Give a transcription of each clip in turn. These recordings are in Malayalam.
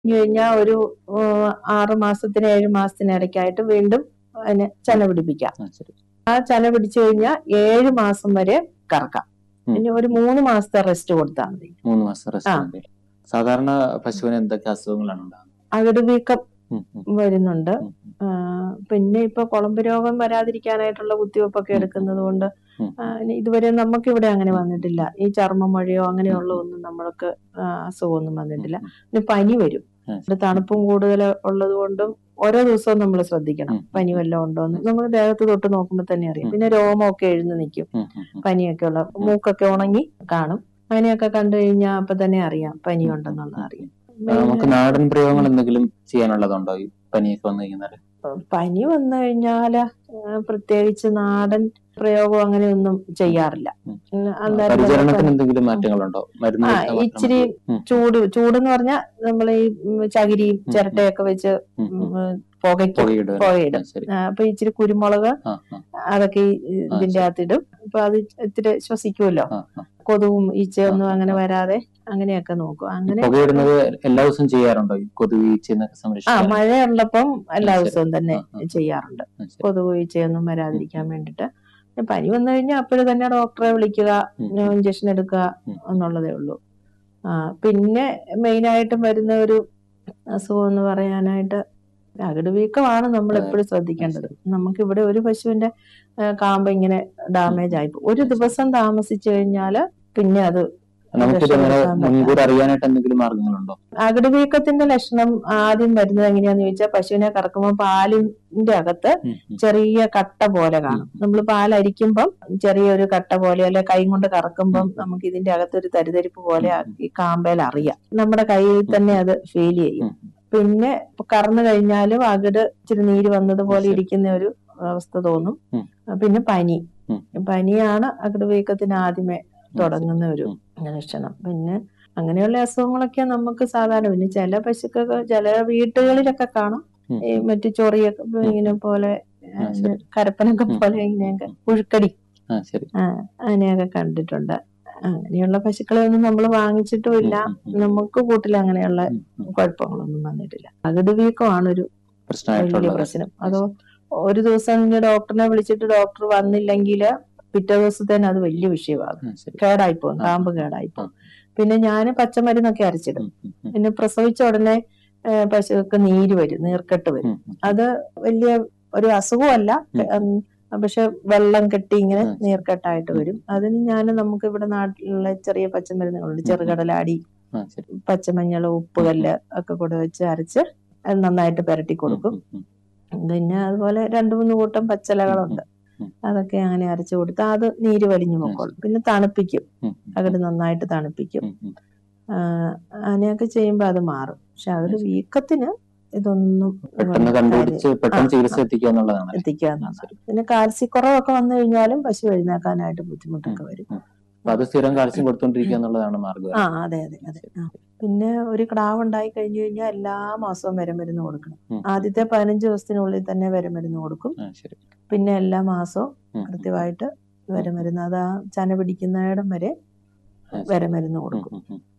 കഴിഞ്ഞ് കഴിഞ്ഞാൽ ഒരു ഉം, ആറ് മാസത്തിന് ഏഴ് മാസത്തിന് ഇടയ്ക്കായിട്ട് വീണ്ടും അതിനെ ചന പിടിപ്പിക്കാം ആ, ശരി ആ ചന പിടിച്ചു കഴിഞ്ഞാൽ ഏഴ് മാസം വരെ കറക്കാം ഉം. ഇനി ഒരു മൂന്ന് മാസത്തെ റെസ്റ്റ് കൊടുത്താൽ മതി മൂന്ന് മാസം റെസ്റ്റ് ആ. മതി സാധാരണ പശുവിന് എന്തൊക്കെ അസുഖങ്ങളാണ് ഉണ്ടാകുന്നത് അകിട് വീക്കം ഉം, ഉം, വരുന്നുണ്ട് ഉം, ഉം. ആ, പിന്നെ ഇപ്പൊ കുളമ്പ് രോഗം വരാതിരിക്കാനായിട്ടുള്ള കുത്തിവെപ്പൊക്കെ എടുക്കുന്നത് കൊണ്ട് ഉം. ആ, ഇനി ഇതുവരെ നമുക്ക് ഇവിടെ അങ്ങനെ വന്നിട്ടില്ല ഈ ചർമ്മ മഴയോ അങ്ങനെയുള്ള ഒന്നും നമ്മൾക്ക് ആ, അസുഖമൊന്നും വന്നിട്ടില്ല പിന്നെ പനി വരും ആ, ഇവിടെ തണുപ്പും കൂടുതൽ ഉള്ളത് കൊണ്ടും ഓരോ ദിവസവും നമ്മൾ ശ്രദ്ധിക്കണം ഉം. പനി വല്ലതും ഉണ്ടോ എന്ന് നമുക്ക് ദേഹത്ത് തൊട്ട് നോക്കുമ്പോൾ തന്നെ അറിയാം പിന്നെ രോമമൊക്കെ എഴുന്ന് നിൽക്കും ഉം, ഉം, ഉം. പനിയൊക്കെ ഉള്ള മൂക്കൊക്കെ ഉണങ്ങി കാണും അങ്ങനെയൊക്കെ കണ്ടു കഴിഞ്ഞാൽ അപ്പൊ തന്നെ അറിയാം പനി ഉണ്ടെന്നുള്ളത് അറിയാം ആ, നമുക്ക് നാടൻ പ്രയോഗങ്ങൾ എന്തെങ്കിലും ചെയ്യാനുള്ളതുണ്ടോ ഈ പനിയൊക്കെ വന്നു കഴിഞ്ഞാൽ പനി വന്നു കഴിഞ്ഞാല് ആ, പ്രത്യേകിച്ച് നാടൻ പ്രയോഗം അങ്ങനെയൊന്നും ചെയ്യാറില്ല ഉം. ഉം, അന്നേരം പരിചരണത്തിന് തന്നെ എന്തെങ്കിലും മാറ്റങ്ങളുണ്ടോ മരുന്ന് ആ കഴിച്ചാൽ മാത്രം ഇച്ചിരി മതിയോ? ഉം, ചൂട് ചൂടെന്ന് പറഞ്ഞാൽ നമ്മൾ ഈ ഉം, ചകിരിയും ഉം. ചിരട്ടയൊക്കെ വെച്ച് ഉം, ഉം. ഉം, പുകയ്ക്കും പുകയിടുക അല്ലേ? പുകയിടും ആ, ശരി ആ, അപ്പൊ ഇച്ചിരി കുരുമുളക് ആ ആ അതൊക്കെ ഈ ഇതിന്റെ ശരി. അകത്തിടും അപ്പൊ അത് ഇത്തിരി ശ്വസിക്കുമല്ലോ ആ ആ കൊതുകും ഈച്ചയൊന്നും ആ, അങ്ങനെ ആ. വരാതെ അങ്ങനെയൊക്കെ നോക്കും അങ്ങനെ പുകയിടുന്നത് എല്ലാ ദിവസവും ചെയ്യാറുണ്ടോ ഈ കൊതുക് ഈച്ചയെന്നൊക്കെ ആ സംരക്ഷിക്കാൻ മഴയുള്ളപ്പം എല്ലാ ശരി. ദിവസവും തന്നെ ആ, ആ. ചെയ്യാറുണ്ട് ആ, ശരി. കൊതുക് ഈച്ചയൊന്നും വരാതിരിക്കാൻ വേണ്ടിട്ട് പിന്നെ പനി വന്നു കഴിഞ്ഞാൽ അപ്പോഴും തന്നെ ഡോക്ടറെ വിളിക്കുക ഉം, ഇഞ്ചക്ഷൻ എടുക്കുക ഉം. എന്നുള്ളതേ ഉള്ളൂ ആ പിന്നെ മെയിനായിട്ടും വരുന്ന ഒരു അസുഖം എന്ന് പറയാനായിട്ട് അകിട് വീക്കമാണ് നമ്മൾ എപ്പോഴും ശ്രദ്ധിക്കേണ്ടത് നമുക്ക് ഇവിടെ ഒരു പശുവിന്റെ ആ, കാമ്പ് ഇങ്ങനെ ഡാമേജ് ആയി പോകും. ഒരു ദിവസം താമസിച്ചു കഴിഞ്ഞാല് പിന്നെ അത് നമുക്കിത് അങ്ങനെ രക്ഷപ്പെടുത്താൻ മുൻകൂർ അറിയാനായിട്ട് എന്തെങ്കിലും മാർഗങ്ങളുണ്ടോ അകിട് വീക്കത്തിന്റെ ലക്ഷണം ആദ്യം വരുന്നത് എങ്ങനെയാന്ന് ചോദിച്ചാൽ പശുവിനെ കറക്കുമ്പോൾ പാലിന്റെ അകത്ത് ഉം, ഉം. ചെറിയ കട്ട പോലെ കാണും നമ്മൾ പാലരിക്കുമ്പം ചെറിയൊരു കട്ട പോലെ അല്ലെ കൈ കൊണ്ട് കറക്കുമ്പം നമുക്ക് ഇതിന്റെ അകത്തൊരു തരിതരിപ്പ് പോലെ ആ- ഈ കാമ്പേൽ അറിയാം നമ്മുടെ കയ്യിൽ തന്നെ അത് ഫീൽ ചെയ്യും ഉം. പിന്നെ ഇപ്പൊ കറന്നു കഴിഞ്ഞാലും അകിട് ഇച്ചിരി നീര് വന്നതുപോലെ ശരി. ഇരിക്കുന്ന ഒരു അവസ്ഥ തോന്നും ഉം. പിന്നെ പനി ഉം. പനിയാണ് അകിട് വീക്കത്തിന് ആദ്യമേ തുടങ്ങുന്ന ഒരു ഉം. ലക്ഷണം പിന്നെ അങ്ങനെയുള്ള അസുഖങ്ങളൊക്കെ നമുക്ക് സാധാരണ പിന്നെ ചില പശുക്കൊക്കെ ചില വീട്ടുകളിലൊക്കെ കാണും ഉം, ഈ മറ്റു ചൊറിയൊക്കെ ഇപ്പൊ ഇങ്ങനെ പോലെ ആ, ശരി. കരപ്പനൊക്കെ ഉം. പോലെ ഇങ്ങനെയൊക്കെ പുഴുക്കടി ആ ശരി ആ അങ്ങനെയൊക്കെ കണ്ടിട്ടുണ്ട് അങ്ങനെയുള്ള പശുക്കളെ ഒന്നും നമ്മൾ വാങ്ങിച്ചിട്ടുമില്ല ഉം, ഉം, ഉം. നമുക്ക് കൂട്ടിൽ അങ്ങനെയുള്ള ഉം, ഉം. കുഴപ്പങ്ങളൊന്നും വന്നിട്ടില്ല അകിട് വീക്കമാണ് ഒരു വലിയ പ്രശ്നമായിട്ടുള്ളത് പ്രശ്നം അതോ ഒരു ദിവസം ഇനി ഡോക്ടറിനെ വിളിച്ചിട്ട് ഡോക്ടർ വന്നില്ലെങ്കിൽ പിറ്റേ ദിവസത്തേന് അത് വലിയ വിഷയമാകും ആ, ശരി കേടായിപ്പോകും ആ, കാമ്പ് ആ, കേടായിപ്പോകും പിന്നെ ഞാൻ പച്ചമരുന്നൊക്കെ അരച്ചിടും ഉം, ഉം, ഉം. പിന്നെ പ്രസവിച്ച ഉടനെ ഏ, പശുക്ക് നീര് വരും നീർക്കെട്ട് വരും ഉം, ഉം. അത് വലിയ ഒരു അസുഖമല്ല ഉം. ഉം, പക്ഷെ വെള്ളം കെട്ടി ഇങ്ങനെ ഉം. നീർക്കെട്ടായിട്ട് വരും അതിന് ഞാൻ നമുക്ക് ഇവിടെ നാട്ടിലുള്ള ചെറിയ പച്ചമരുന്നുകളുണ്ട് ചെറുകടലാടി ആ ശരി പച്ചമഞ്ഞൾ ഉപ്പുകല്ല് ഒക്കെ കൂടെ വെച്ച് അരച്ച് അത് നന്നായിട്ട് പുരട്ടി കൊടുക്കും ഉം, ഉം, പിന്നെ അതുപോലെ രണ്ടു മൂന്ന് കൂട്ടം പച്ചിലകളുണ്ട് ഉം. അതൊക്കെ അങ്ങനെ അരച്ചു കൊടുത്താൽ അത് നീര് വലിഞ്ഞു പൊക്കോളും പിന്നെ തണുപ്പിക്കും ഉം, ഉം, അകിട് നന്നായിട്ട് തണുപ്പിക്കും ഉം, ഉം. ആ, അങ്ങനെയൊക്കെ ചെയ്യുമ്പോൾ അത് മാറും പക്ഷെ അകിട് വീക്കത്തിന് ഇതൊന്നും പെട്ടെന്ന് കണ്ടുപിടിച്ച് പെട്ടെന്ന് ആ, ചികിത്സ ആ. എത്തിക്കുക എന്നുള്ളതാണ് എത്തിക്കുക എന്നുള്ളത് പിന്നെ കാൽസ്യക്കുറവൊക്കെ വന്നു കഴിഞ്ഞാലും പശു എഴുന്നേക്കാനായിട്ട് ബുദ്ധിമുട്ടൊക്കെ വരും അപ്പൊ അത് സ്ഥിരം കാൽസ്യം കൊടുത്തോണ്ടിരിക്കുക എന്നുള്ളതാണ് മാർഗം ആ അതെ അതെ അതെ ആ. പിന്നെ ഒരു ക്ടാവ് ഉണ്ടായി കഴിഞ്ഞു കഴിഞ്ഞാൽ എല്ലാ മാസവും വിരമരുന്ന് കൊടുക്കണം ഉം. ആദ്യത്തെ പതിനഞ്ച് ദിവസത്തിനുള്ളിൽ തന്നെ വിരമരുന്ന് കൊടുക്കും ആ ശരി പിന്നെ എല്ലാ മാസവും ഉം, കൃത്യമായിട്ട് വിരമരുന്ന് അത് ആ ചന പിടിക്കുന്നിടം വരെ ആ, ശരി. വിരമരുന്ന് ഉം, കൊടുക്കും ഉം, ഉം.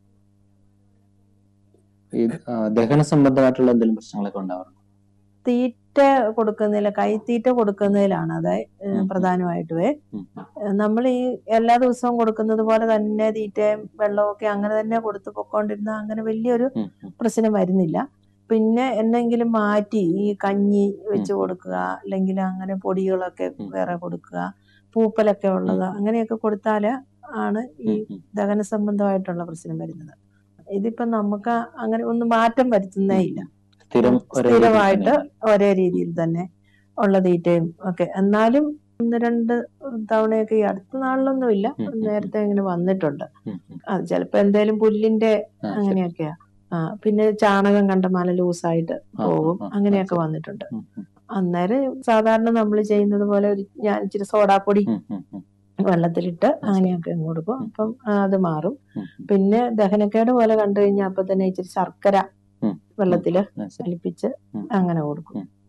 ഈ ആ, ദഹന സംബന്ധമായിട്ടുള്ള എന്തെങ്കിലും പ്രശ്നങ്ങളൊക്കെ ഉണ്ടാവാറുണ്ട് തീറ്റ കൊടുക്കുന്നതിൽ കൈത്തീറ്റ കൊടുക്കുന്നതിലാണ് അത് ഉം, ഉം. പ്രധാനമായിട്ടുമേ നമ്മൾ ഈ എല്ലാ ദിവസവും കൊടുക്കുന്നത് പോലെ തന്നെ തീറ്റയും വെള്ളവും ഒക്കെ അങ്ങനെ തന്നെ കൊടുത്തു പൊക്കോണ്ടിരുന്ന അങ്ങനെ വലിയൊരു പ്രശ്നം വരുന്നില്ല പിന്നെ എന്തെങ്കിലും മാറ്റി ഈ കഞ്ഞി വെച്ച് ഉം. കൊടുക്കുക അല്ലെങ്കിൽ അങ്ങനെ പൊടികളൊക്കെ ഉം. വേറെ കൊടുക്കുക പൂപ്പലൊക്കെ ഉള്ളത് അങ്ങനെയൊക്കെ കൊടുത്താൽ ആണ് ഈ ദഹന സംബന്ധമായിട്ടുള്ള പ്രശ്നം വരുന്നത് ഇതിപ്പോ നമുക്ക് അങ്ങനെ ഒന്നും മാറ്റം വരുത്തുന്നേ ഇല്ല സ്ഥിരം ഒരേ രീതിയിൽ സ്ഥിരമായിട്ട് തന്നെയാണ്. ഒരേ രീതിയിൽ തന്നെ ഉള്ള തീറ്റയും ഒക്കെ എന്നാലും ഒന്ന് രണ്ട് തവണയൊക്കെ ഈ അടുത്ത നാളിലൊന്നുമില്ല ഉം, ഉം, നേരത്തെ ഇങ്ങനെ വന്നിട്ടുണ്ട് ഉം, ഉം. അത് ചിലപ്പോ എന്തേലും പുല്ലിന്റെ ആ, ശരി. അങ്ങനെയൊക്കെയാ ആ പിന്നെ ചാണകം കണ്ടമാന ലൂസായിട്ട് ആ, പോകും ആ, ആ, അങ്ങനെയൊക്കെ ശരി. വന്നിട്ടുണ്ട് ഉം, ഉം, അന്നേരം സാധാരണ നമ്മൾ ചെയ്യുന്നത് പോലെ ഒരു ഞാൻ ഇച്ചിരി സോഡാപ്പൊടി ഉം, ഉം, ഉം, വെള്ളത്തിലിട്ട് ശരി. അങ്ങനെയൊക്കെ അങ്ങ് കൊടുക്കും ഉം. അപ്പം ആ, അത് മാറും ഉം, ഉം. പിന്നെ ദഹനക്കേട് പോലെ കണ്ടു കഴിഞ്ഞാൽ അപ്പൊ തന്നെ ഇച്ചിരി ശർക്കര ഉം. വെള്ളത്തില് ആ, ശരി. അലിപ്പിച്ച് ഉം. അങ്ങനെ കൊടുക്കും ഉം.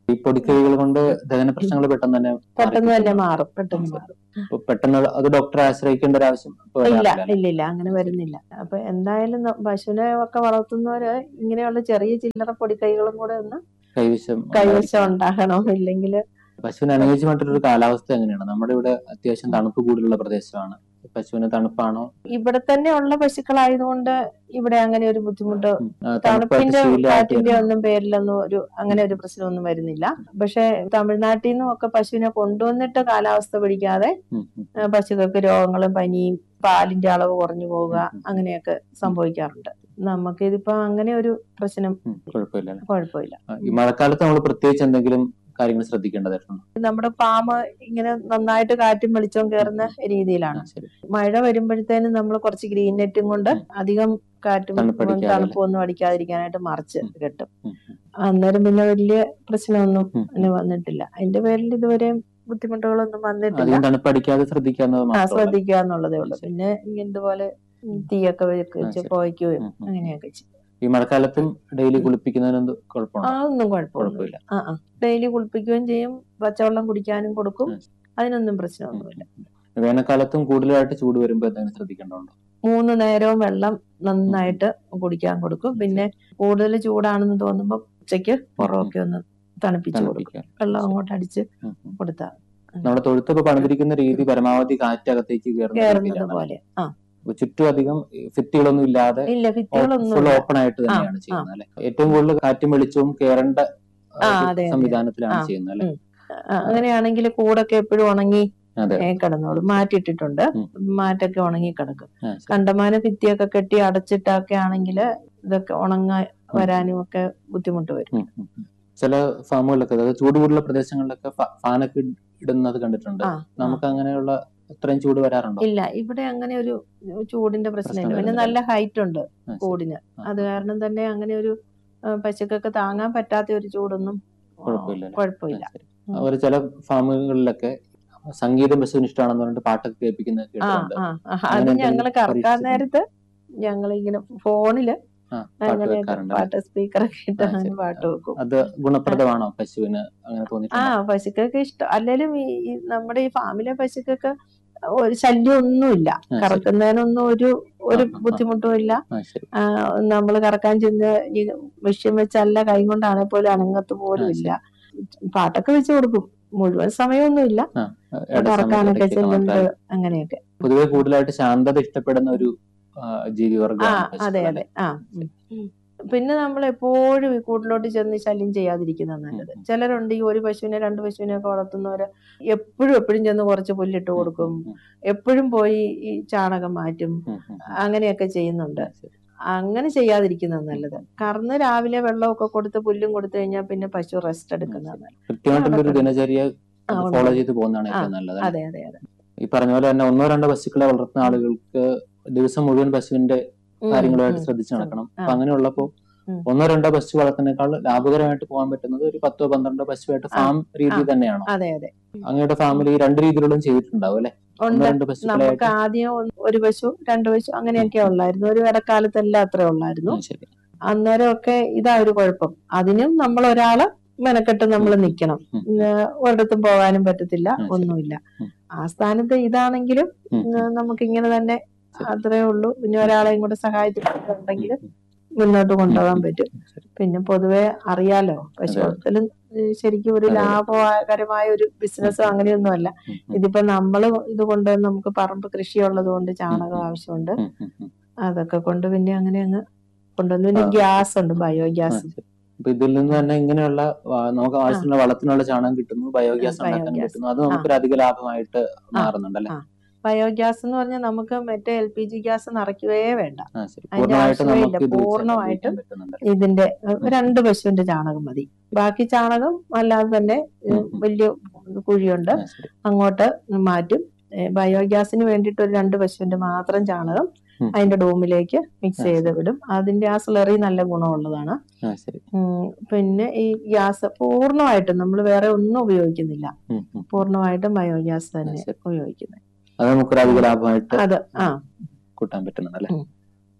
ഈ പൊടിക്കൈകൾ കൊണ്ട് ദഹന പ്രശ്നങ്ങൾ പെട്ടെന്ന് തന്നെ പെട്ടെന്ന് തന്നെ മാറിക്കിട്ടുന്നു. മാറും പെട്ടെന്ന് മാറും അപ്പൊ പെട്ടെന്ന് അത് ഡോക്ടറെ ആശ്രയിക്കേണ്ട ഒരു ആവശ്യം ഇപ്പൊ ഇല്ല വരാറില്ല. ഇല്ല ഇല്ല അങ്ങനെ വരുന്നില്ല അപ്പൊ എന്തായാലും ന- പശുവിനെ ഒക്കെ വളർത്തുന്നവര് ഇങ്ങനെയുള്ള ചെറിയ ചില്ലറ പൊടിക്കൈകളും കൂടെ ഒന്ന് കൈവശം കൈവശം ഉണ്ടാകണം ഇല്ലെങ്കിൽ പശുവിന് അനുയോജ്യമായിട്ടുള്ള ഒരു കാലാവസ്ഥ എങ്ങനെയാണ് നമ്മുടെ ഇവിടെ അത്യാവശ്യം തണുപ്പ് കൂടുതലുള്ള പ്രദേശമാണ് പശുവിന് തണുപ്പാണോ ഇവിടെ തന്നെ ഉള്ള പശുക്കളായതുകൊണ്ട് ഇവിടെ അങ്ങനെ ഒരു ബുദ്ധിമുട്ട് ഉം, ആ, തണുപ്പായിട്ട് തണുപ്പിന്റെ ശീലമായിട്ട് കാറ്റിന്റെ വരുന്നു. ഒന്നും പേരിലൊന്നും ഒരു അങ്ങനെ ഒരു പ്രശ്നമൊന്നും വരുന്നില്ല പക്ഷെ തമിഴ്നാട്ടിൽ നിന്നും ഒക്കെ പശുവിനെ കൊണ്ടുവന്നിട്ട് കാലാവസ്ഥ പിടിക്കാതെ ഉം, ഉം, ആ, പശുക്കൾക്ക് രോഗങ്ങളും പനിയും പാലിന്റെ അളവ് കുറഞ്ഞു പോവുക ഉം, ഉം. അങ്ങനെയൊക്കെ സംഭവിക്കാറുണ്ട് നമുക്കിതിപ്പോ അങ്ങനെ ഒരു പ്രശ്നം ഉം, കുഴപ്പമില്ല അല്ലേ? കുഴപ്പമില്ല ആ, ഈ മഴക്കാലത്ത് നമ്മൾ പ്രത്യേകിച്ച് എന്തെങ്കിലും കാര്യങ്ങൾ ശ്രദ്ധിക്കേണ്ടതായിട്ടുണ്ടോ നമ്മുടെ ഫാം ഇങ്ങനെ നന്നായിട്ട് കാറ്റും വെളിച്ചവും കയറുന്ന രീതിയിലാണ് ആ, ശരി മഴ വരുമ്പോഴത്തേനും നമ്മൾ കുറച്ച് ഗ്രീൻ നെറ്റും കൊണ്ട് ഉം. അധികം കാറ്റും തണുപ്പടിക്കാതെ തണുപ്പൊന്നും അടിക്കാതിരിക്കാനായിട്ട് മറിച്ച് ഉം. കെട്ടും ഉം, ഉം. അന്നേരം പിന്നെ വലിയ പ്രശ്നമൊന്നും ഉം. അങ്ങനെ വന്നിട്ടില്ല അതിന്റെ പേരിൽ ഇതുവരെ ബുദ്ധിമുട്ടുകളൊന്നും വന്നിട്ടില്ല അധികം തണുപ്പടിക്കാതെ ശ്രദ്ധിക്കാവുന്നത് ആ മാത്രമല്ല ശ്രദ്ധിക്കുക എന്നുള്ളതേ ഉള്ളൂ ശരി. പിന്നെ ഇതുപോലെ തീയൊക്കെ വെച്ച് ശരി. പോയിക്കുകയും ഉം, ഉം. അങ്ങനെയൊക്കെ ചെയ്യും ഈ മഴക്കാലത്തും ഡെയിലി കുളിപ്പിക്കുന്നതിന് ആ കുഴപ്പമുണ്ടോ ഒന്നും കുഴപ്പമൊന്നുമില്ല കുഴപ്പമില്ല ആ ആ ഡെയിലി കുളിപ്പിക്കുകയും ചെയ്യും പച്ചവെള്ളം കുടിക്കാനും കൊടുക്കും ഉം. അതിനൊന്നും പ്രശ്നമൊന്നുമില്ല വേനൽക്കാലത്തും കൂടുതലായിട്ട് ചൂട് വരുമ്പോൾ എന്തെങ്കിലും ശ്രദ്ധിക്കേണ്ടതുണ്ടോ മൂന്ന് നേരവും വെള്ളം നന്നായിട്ട് കുടിക്കാൻ കൊടുക്കും പിന്നെ കൂടുതൽ ചൂടാണെന്ന് തോന്നുമ്പോൾ ഉച്ചയ്ക്ക് പുറമൊക്കെ ഒന്ന് തണുപ്പിച്ചു കൊടുക്കും തണുപ്പിക്കാൻ വെള്ളം അങ്ങോട്ട് അടിച്ച് ഉം, ഉം. കൊടുത്താൽ നമ്മുടെ തൊഴുത്തൊക്കെ പണിതിരിക്കുന്ന രീതി പരമാവധി കാറ്റകത്തേക്ക് കയറുന്ന കയറുന്നത് രീതിയിലാണ് പോലെ ആ അപ്പൊ ചുറ്റും അധികം ഫിറ്റുകളൊന്നും ഇല്ലാതെ ഇല്ല ഭിത്തികളൊന്നും ഫുൾ ഇല്ല. ഓപ്പൺ ആയിട്ട് തന്നെയാണ് ആ. ചെയ്യുന്നത് അല്ലെ ഏറ്റവും കൂടുതൽ കാറ്റും വെളിച്ചവും കയറേണ്ട ആ, അതെ, അതെ. സംവിധാനത്തിലാണ് ആ. ചെയ്യുന്നത് അല്ലെ ഉം. ആ, അങ്ങനെയാണെങ്കിൽ കൂടൊക്കെ എപ്പോഴും ഉണങ്ങി അതെ ഏ, കിടന്നോളും മാറ്റിയിട്ടിട്ടുണ്ട് ഉം. മാറ്റൊക്കെ ഉണങ്ങി കിടക്കും ആ, ശരി. കണ്ടമാന ഭിത്തിയൊക്കെ കെട്ടി അടച്ചിട്ടൊക്കെ ആണെങ്കിൽ ഇതൊക്കെ ഉണങ്ങാൻ വരാനും ഒക്കെ ബുദ്ധിമുട്ട് വരും ഉം, ഉം, ഉം. ചില ഫാമുകളിലൊക്കെ അതായത് ചൂട് കൂടുതലുള്ള പ്രദേശങ്ങളിലൊക്കെ ഫ- ഫാനൊക്കെ ഇട്- ഇടുന്നത് കണ്ടിട്ടുണ്ട് ആ, നമുക്ക് അങ്ങനെയുള്ള അത്രയും ചൂട് വരാറുണ്ടോ ഇല്ല ഇവിടെ അങ്ങനെ ഒരു ചൂടിന്റെ പ്രശ്നമില്ല പ്രശ്നം പിന്നെ വരുന്നില്ല. നല്ല ഹൈറ്റ് ഉണ്ട് ആ, ശരി. കൂടിന് ആ, അത് കാരണം തന്നെ അങ്ങനെ ഒരു ആ, പശുക്കൾക്ക് താങ്ങാൻ പറ്റാത്ത ഒരു ചൂടൊന്നും ആ, കുഴപ്പമില്ല അല്ലേ? കുഴപ്പമില്ല ആ, ശരി. അതുപോലെ ചില ഫാമുകളിലൊക്കെ സംഗീതം പശുവിന് ഇഷ്ടമാണെന്ന് പറഞ്ഞിട്ട് പാട്ടൊക്കെ കേൾപ്പിക്കുന്നത് ആ കേട്ടിട്ടുണ്ട് ആ ആ, അത് അങ്ങനെ ഞങ്ങൾ എന്തെങ്കിലും കറക്കാൻ പരീക്ഷിച്ചിട്ടുണ്ടോ? നേരത്ത് ഞങ്ങൾ ഇങ്ങനെ ഫോണില് ആ, പാട്ട് അങ്ങനെ വെക്കാറുണ്ട് പാട്ട് സ്പീക്കറൊക്കെ ഇട്ട് ആ, അങ്ങനെ ശരി. പാട്ട് വെക്കും അത് ഗുണപ്രദമാണോ പശുവിന് അങ്ങനെ ആ തോന്നിയിട്ടുണ്ടോ പശുക്കൾക്ക് ഇഷ്ടം അല്ലേലും ഈ ഈ നമ്മുടെ ഈ ഫാമിലെ പശുക്കൾക്ക് ഒരു ശല്യം ഒന്നുമില്ല ആ, ശരി. കറക്കുന്നതിനൊന്നും ഒരു ഒരു ആ, ആ, ആ. ബുദ്ധിമുട്ടും ഇല്ല ആ, ശരി നമ്മൾ കറക്കാൻ ചെന്ന് ഈ മെഷീൻ വെച്ചല്ല കൈ കൊണ്ടാണെ പോലും അനങ്ങത്ത് പോലും ആ, ഇല്ല പാട്ടൊക്കെ വെച്ച് കൊടുക്കും മുഴുവൻ സമയമൊന്നുമില്ല ആ, ഇട കറക്കാനൊക്കെ സമയത്തൊക്കെ ചെല്ലുന്നത് മാത്രമേ- അങ്ങനെയൊക്കെ പൊതുവെ കൂടുതലായിട്ട് ശാന്തത ഇഷ്ടപ്പെടുന്ന ഒരു ആ, ആ ജീവിവർഗമാണ് അതെ പശുക്കൾ അതെ ആ ഉം. ഉം. പിന്നെ നമ്മൾ എപ്പോഴും ഈ കൂട്ടിലോട്ട് ചെന്ന് ശല്യം ചെയ്യാതിരിക്കുന്നത് നല്ലത് ഉം. ചിലരുണ്ട് ഈ ഒരു പശുവിനെ രണ്ട് പശുവിനെ ഒക്കെ വളർത്തുന്നവര് എപ്പോഴും എപ്പോഴും ചെന്ന് കുറച്ച് പുല്ലിട്ട് കൊടുക്കും എപ്പോഴും പോയി ഈ ചാണകം മാറ്റും അങ്ങനെയൊക്കെ ചെയ്യുന്നുണ്ട് അങ്ങനെ ചെയ്യാതിരിക്കുന്നത് നല്ലത് കറന്ന് രാവിലെ വെള്ളമൊക്കെ കൊടുത്ത് പുല്ലും കൊടുത്തു കഴിഞ്ഞാൽ പിന്നെ പശു റെസ്റ്റ് എടുക്കുന്നത് നല്ലത്. കൃത്യമായിട്ടുള്ള ഒരു ദിനചര്യ ആ, ഉണ്ട്. ഫോളോ ചെയ്ത് പോകുന്നതാണ് ആ, ഏറ്റവും നല്ലത് അതെ അതെ അതെ ഈ പറഞ്ഞ പോലെ തന്നെ ഒന്നോ രണ്ടോ പശുക്കളെ വളർത്തുന്ന ആളുകൾക്ക് ദിവസം മുഴുവൻ പശുവിന്റെ ഉം, കാര്യങ്ങളുമായിട്ട് ഉം. ശ്രദ്ധിച്ചു നടക്കണം ആ. അപ്പൊ അങ്ങനെയുള്ളപ്പോ ഉം. ഒന്നോ രണ്ടോ പശു വളർത്തുന്നതിനേക്കാൾ ലാഭകരമായിട്ട് പോകാൻ പറ്റുന്നത് ഒരു പത്തോ പന്ത്രണ്ടോ പശുവായിട്ട് ഫാം രീതി ആ. തന്നെയാണോ അതെ അതെ അങ്ങയുടെ ഫാമിൽ ഈ രണ്ട് രീതിയിലും ചെയ്തിട്ടുണ്ടാവും അല്ലെ ഒന്നോ ഉണ്ട് രണ്ട് പശുക്കളായിട്ട് നമുക്ക് ആദ്യം ഒന്ന് ഒരു പശു രണ്ട് പശു അങ്ങനെയൊക്കെ ഉള്ളായിരുന്നു ഒരു ഇടക്കാലത്തെല്ലാം അത്രേ ഉള്ളായിരുന്നു ഉം, ശരി അന്നേരമൊക്കെ ഇതാ ഒരു കുഴപ്പം അതിനും നമ്മൾ ഒരാള് മെനക്കെട്ട് നമ്മൾ ഉം. നിൽക്കണം ഉം. പിന്നെ ഒരിടത്തും പോകാനും പറ്റത്തില്ല ഉം, ശരി. ഒന്നുമില്ല ഉം. ആ സ്ഥാനത്ത് ഇതാണെങ്കിലും ഉം, ഉം, നമുക്ക് ഇങ്ങനെ തന്നെ ശരി. അത്രേ ഉള്ളൂ പിന്നെ ഒരാളെയും കൂടെ സഹായത്തിനുണ്ടെങ്കിൽ ഉം, മുന്നോട്ട് കൊണ്ടുപോകാൻ ഉം, പറ്റും ശരി. പിന്നെ പൊതുവെ അറിയാലോ പശു അതെ. വളർത്തലും ഏഹ് ശരിക്കും ഒരു അതെ, അതെ. ലാഭകരമായ ഒരു ബിസിനസ്സോ അങ്ങനെയൊന്നും അല്ല ഉം, ഉം, ഇതിപ്പോ നമ്മള് ഇത് കൊണ്ട് നമുക്ക് പറമ്പ് കൃഷിയുള്ളത് കൊണ്ട് ചാണകം ഉം. ആവശ്യമുണ്ട് ഉം, ഉം, ഉം. അതൊക്കെ കൊണ്ട് പിന്നെ അങ്ങനെ അങ്ങ് കൊണ്ടുവന്നു പിന്നെ ആ. ഗ്യാസ് ഉണ്ട് ബയോ ആ, ഗ്യാസ് ശരി. അപ്പൊ ഇതിൽ നിന്ന് തന്നെ ഇങ്ങനെയുള്ള ആ, നമുക്ക് ആവശ്യമുള്ള വളത്തിനുള്ള ചാണകം കിട്ടുന്നു ബയോഗ്യാസ് ആ, ഉണ്ടാക്കാൻ ബയോഗ്യാസ്. കിട്ടുന്നു അത് നമുക്കൊരു അധിക ലാഭമായിട്ട് മാറുന്നുണ്ടല്ലേ ആ. ബയോഗ്യാസ് എന്ന് പറഞ്ഞാൽ നമുക്ക് മറ്റേ എൽ പി ജി ഗ്യാസ് നിറയ്ക്കുകയേ വേണ്ട ആ, ശരി. അതിന്റെ പൂർണ്ണമായിട്ട് ആവശ്യമേ ഇല്ല. നമുക്ക് ഇത് വെച്ച് പൂർണ്ണമായിട്ട് ഉപയോഗിക്കാൻ പറ്റുന്നുണ്ട് ഇതിന്റെ ഏഹ്, രണ്ട് പശുവിന്റെ ചാണകം മതി ബാക്കി ചാണകം അല്ലാതെ തന്നെ ഏഹ്, ഉം, ഉം. വലിയ കുഴിയുണ്ട് ആ, ശരി. അങ്ങോട്ട് മാറ്റും ഏഹ്, ബയോഗ്യാസിന് വേണ്ടിയിട്ട് ഒരു രണ്ട് പശുവിന്റെ മാത്രം ചാണകം ഉം. അതിന്റെ ഡോമിലേക്ക് മിക്സ് ആ, ചെയ്ത് ശരി. വിടും അതിന്റെ ആ സ്ലറി നല്ല ഗുണമുള്ളതാണ് ആ, ശരി. ഉം, പിന്നെ ഈ ഗ്യാസ് പൂർണ്ണമായിട്ടും നമ്മൾ വേറെ ഒന്നും ഉപയോഗിക്കുന്നില്ല ഉം, ഉം. പൂർണ്ണമായിട്ടും ബയോഗ്യാസ് തന്നെ ശരി. ഉപയോഗിക്കുന്നത് അത് നമുക്കൊരു അധിക ലാഭമായിട്ട് അത് ആ കൂട്ടാൻ പറ്റുന്നുണ്ട് അല്ലെ ഉം.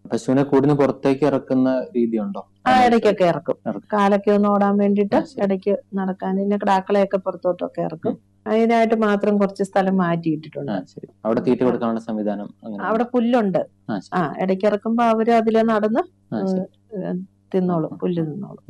പശുവിനെ കൂടിന് പുറത്തേക്ക് ഇറക്കുന്ന രീതിയുണ്ടോ ആ ഇടയ്ക്കൊക്കെ ഇറക്കും ഇറക്കും. കാലൊക്കെ ഒന്ന് ഓടാൻ വേണ്ടിയിട്ട് ആ, ശരി. ഇടയ്ക്ക് നടക്കാൻ പിന്നെ കിടാക്കളെയൊക്കെ പുറത്തോട്ടൊക്കെ ഇറക്കും അതിനായിട്ട് മാത്രം കുറച്ച് സ്ഥലം മാറ്റിയിട്ടിട്ടുണ്ട് ആ ശരി അവിടെ തീറ്റ കൊടുക്കാനുള്ള സംവിധാനം അങ്ങനെ അവിടെ പുല്ലുണ്ട് ആ, ശരി. ആ ഇടയ്ക്ക് ഇറക്കുമ്പോ അവര് അതിലെ നടന്ന് ആ, ശരി. തിന്നോളും പുല്ല് തിന്നോളും